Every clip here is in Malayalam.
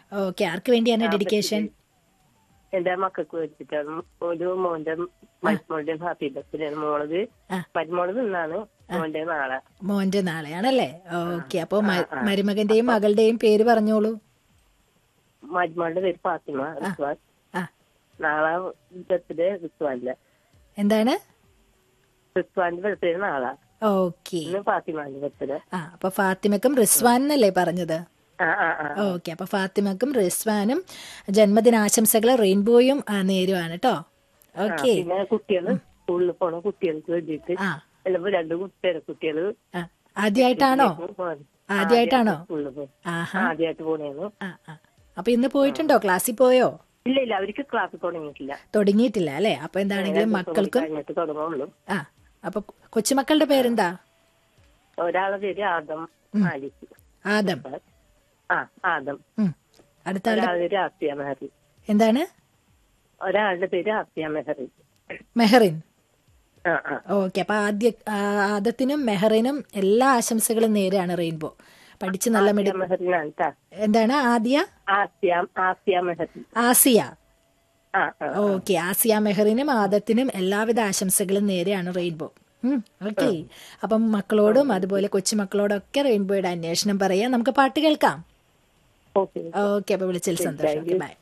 ഓക്കെ ആർക്ക് വേണ്ടിയാണ് ഡെഡിക്കേഷൻ എന്റെ മക്കൾക്ക് വെച്ചിട്ടാണ് ഒരു മോന്റെ മരുമോളുടെ ഹാപ്പി ബർത്ത്ഡേയാണ് മോളത് ആ. മരുമോളത് ഇന്നാണ് മോന്റെ നാളെ മോന്റെ നാളെയാണല്ലേ ഓക്കെ അപ്പൊ മ- മരുമകന്റെയും മകളുടെയും പേര് പറഞ്ഞോളൂ മരുമോളുടെ പേര് ഫാത്തിമ റിസ്വാൻ ആ നാളെ ബർത്ത്ഡേ റിസ്വാന്റെ എന്താണ് റിസ്വാന്റെ ബർത്ത്ഡേ നാളെ ഓക്കെ ഇന്ന് ഫാത്തിമാന്റെ ബർത്ത്ഡേ ആ അപ്പൊ ഫാത്തിമക്കും റിസ്വാൻ എന്നല്ലേ പറഞ്ഞത് ആ ആ ആ ഓക്കെ അപ്പൊ ഫാത്തിമക്കും റിസ്വാനും ജന്മദിനാശംസകൾ റെയിൻബോയും ആ, നേരുവാണ് കേട്ടോ ഓക്കെ പിന്നെ കുട്ടികള് സ്കൂളിൽ പോണ കുട്ടികൾക്ക് വേണ്ടിയിട്ട് ആ ചിലപ്പോ രണ്ട് കുട്ടികള് കുട്ടികള് ആ ആദ്യമായിട്ടാണോ ആദ്യായിട്ടാണോ? സ്കൂളിൽ പോകും ആഹാ ആദ്യമായിട്ട് പോണേന്ന് ആ ആ അപ്പൊ ഇന്ന് പോയിട്ടുണ്ടോ ക്ലാസ്സിൽ പോയോ ഇല്ല ഇല്ല അവർക്ക് ക്ലാസ് തുടങ്ങിയിട്ടില്ല തുടങ്ങിയിട്ടില്ല അല്ലേ അപ്പൊ എന്താണെങ്കിലും മക്കൾക്കും കഴിഞ്ഞിട്ട് തുടങ്ങുള്ളൂ ആ അപ്പൊ കൊച്ചുമക്കളുടെ പേരെന്താ ഒരാളെ പേര് ആദം ആലിസ് ആദം ആ ആദം ഉം. അടുത്ത ആളുടെ ഒരാളുടെ പേര് ആസിയ മെഹറി എന്താണ് ഒരാളുടെ പേര് ആസിയ മെഹറി മെഹറിൻ ആ ആ ഓക്കെ അപ്പൊ ആദ്യ ആ, ആദത്തിനും മെഹറിനും എല്ലാ ആശംസകളും നേരെയാണ് റെയിൻബോ പഠിച്ച് നല്ല മിട ആസിയ മെഹറിനാണ് ട്ടാ. എന്താണ് ആദ്യ ആസിയ ആസിയ മെഹറി ആസിയ ആ ആ ഓക്കെ ആസിയ മെഹറിനും ആദത്തിനും എല്ലാവിധ ആശംസകളും നേരെയാണ് റെയിൻബോ ഓക്കെ അപ്പം മക്കളോടും അതുപോലെ കൊച്ചുമക്കളോടൊക്കെ റെയിൻബോയുടെ അന്വേഷണം പറയാം നമുക്ക് പാട്ട് കേൾക്കാം ഓക്കെ ഓക്കെ അപ്പൊ വിളിച്ചതിൽ സന്തോഷം ഓക്കെ ബൈ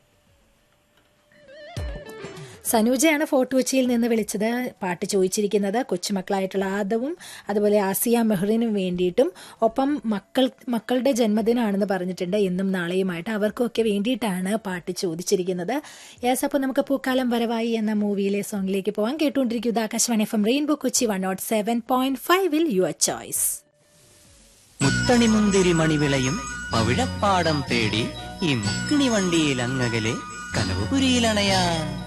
സനൂജയാണ് ഫോർട്ട് കൊച്ചിയിൽ നിന്ന് വിളിച്ചത് പാട്ട് ചോദിച്ചിരിക്കുന്നത് കൊച്ചുമക്കളായിട്ടുള്ള ആദവും അതുപോലെ ആസിയ മെഹ്റിനും വേണ്ടിയിട്ടും ഒപ്പം മക്കൾ മക്കളുടെ ജന്മദിനമാണെന്ന് പറഞ്ഞിട്ടുണ്ട് ഇന്നും നാളെയുമായിട്ട് അവർക്കൊക്കെ വേണ്ടിയിട്ടാണ് പാട്ട് ചോദിച്ചിരിക്കുന്നത് യെസ് അപ്പോൾ നമുക്ക് പൂക്കാലം വരവായി എന്ന മൂവിയിലെ സോങ്ങിലേക്ക് പോകാൻ കേട്ടുകൊണ്ടിരിക്കുന്നത് Akashvani F M rainbow Kochi one nought seven point ഫൈവിൽ യുവർ ചോയ്സ് മുത്തണിമുന്തിരി മണിവിളയും പവിഴപ്പാടം തേടി ഈ മുക്കിണി വണ്ടിയിൽ അങ്ങകലെ കനവുപുരിയിലണയാ